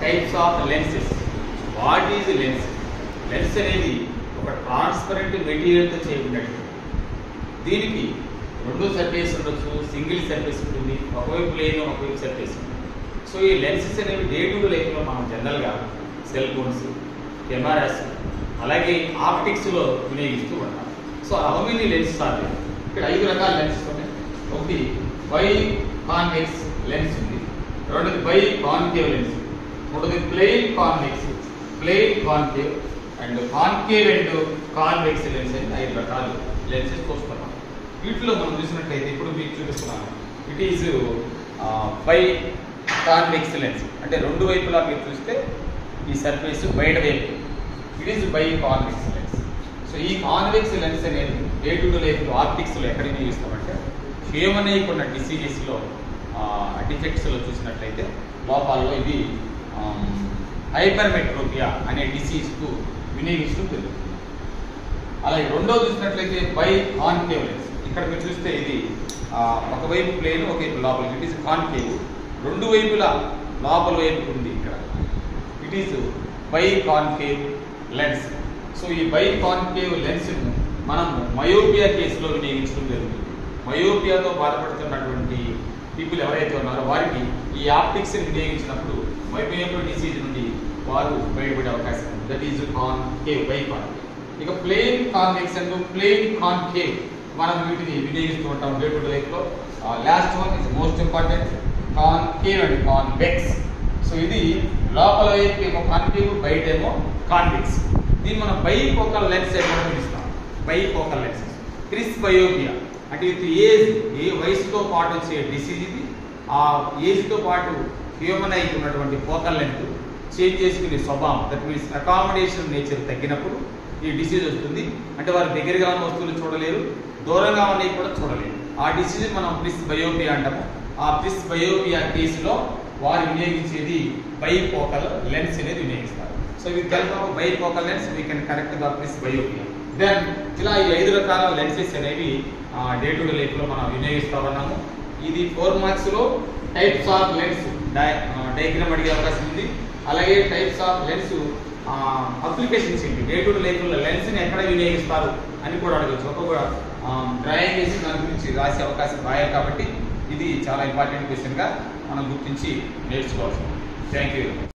Types of lenses what is lens lens అనేది ఒక transparent మెటీరియల్తో చేయబడినట్టు దీనికి రెండు సర్ఫేస్ ఉండొచ్చు సింగిల్ సర్ఫేస్ ఉంటుంది ఒకవైపు ప్లేన్ ఒకవైపు సర్ఫేస్ ఉంటుంది సో ఈ లెన్సెస్ అనేవి డే టు డే లైఫ్లో మనం జనరల్గా సెల్ ఫోన్స్ కెమెరాస్ అలాగే ఆప్టిక్స్లో వినియోగిస్తూ ఉంటాం so how many lenses are there? ఇక్కడ ఐదు రకాల లెన్సెస్ ఉన్నాయి ఒకటి బై కాన్వెక్స్ లెన్స్ ఉంది రెండోది బై కాన్కేవ్ లెన్స్ మూడోది plain convex plain concave and concave and convex lens అని ఐదు రకాల లెన్సెస్ చూస్తున్నాం వీటిలో మనం చూసినట్లయితే ఇప్పుడు మీకు చూపిస్తున్నాను it is bi convex lens అంటే రెండు వైపులా మీరు చూస్తే ఈ సర్ఫేస్ బయట వైపు it is bi convex lens so ఈ కాన్వెక్స్ లెన్స్ అనేది డే టు డే లైఫ్లో ఆప్టిక్స్లో ఎక్కడ వినియోగిస్తామంటే హ్యూమనైక్ ఉన్న డిసీజెస్లో డిఫెక్ట్స్లో చూసినట్లయితే లోపాల్లో ఇది హైపర్మెట్రోపియా అనే డిసీజ్కు వినియోగిస్తూ జరుగుతుంది అలాగే రెండో చూసినట్లయితే బై కాన్కేవ్ లెన్స్ ఇక్కడ మీరు చూస్తే ఇది ఆ, ఒకవైపు ప్లేన్ ఒకవైపు లోపల ఇట్ ఈస్ కాన్కేవ్ రెండు వైపులా లోపల వైపు ఉంది ఇక్కడ it is bi concave lens so ఈ బై కాన్కేవ్ లెన్స్ను మనం మయోపియా కేసులో వినియోగించడం జరుగుతుంది మయోపియాతో బాధపడుతున్నటువంటి పీపుల్ ఎవరైతే ఉన్నారో వారికి ఈ ఆప్టిక్స్ని వినియోగించినప్పుడు మయోపియా డిసీజ్ నుండి వారు బయటపడే అవకాశం ఉంది that is concave bi concave ఇక plane convex and plane concave మనం వీటిని వినియోగిస్తూ ఉంటాం డే టు డే లైఫ్లో last one is most important concave and convex so ఇది లోపల వైపు ఏమో కాన్కేవ్ బయట ఏమో కాన్వెక్స్ దీన్ని మనం బై ఫోకల్ లెన్స్ అని కూడా పిలుస్తాం bi focal lenses presbyopia అంటే ఇది ఏజ్ ఏ వయసుతో పాటు వచ్చే డిసీజ్ ఇది ఆ ఏజ్తో పాటు హ్యూమన్ అయి ఉన్నటువంటి ఫోకల్ లెంత్ చేంజ్ చేసుకునే స్వభావం దట్ మీన్స్ అకామిడేషన్ నేచర్ తగ్గినప్పుడు ఈ డిసీజ్ వస్తుంది అంటే వారు దగ్గరగా ఉన్న వస్తువులు చూడలేరు దూరంగా ఉన్నవి కూడా చూడలేరు ఆ డిసీజ్ మనం ప్రిస్ బయోపియా అంటాము ఆ ప్రిస్ బయోపియా కేసులో వారు వినియోగించేది బైఫోకల్ లెన్స్ అనేది వినియోగిస్తారు సో ఇది Telugu bifocal lens we can correct the presbyopia then ఇలా ఈ ఐదు రకాల లెన్సెస్ అనేవి డే టు డే లైఫ్లో మనం వినియోగిస్తూ ఉన్నాము ఇది ఫోర్ మార్క్స్లో టైప్స్ ఆఫ్ లెన్స్ డయాగ్రామ్ అడిగే అవకాశం ఉంది అలాగే టైప్స్ ఆఫ్ లెన్స్ అప్లికేషన్స్ ఏంటి డే టు డే లైఫ్లో లెన్స్ని ఎక్కడ వినియోగిస్తారు అని కూడా అడగచ్చు ఒక్కొక్క డ్రాయింగ్ వేసి దాని గురించి రాసే అవకాశం రాయాలి కాబట్టి ఇది చాలా ఇంపార్టెంట్ క్వశ్చన్గా మనం గుర్తించి నేర్చుకోవాల్సింది థ్యాంక్ యూ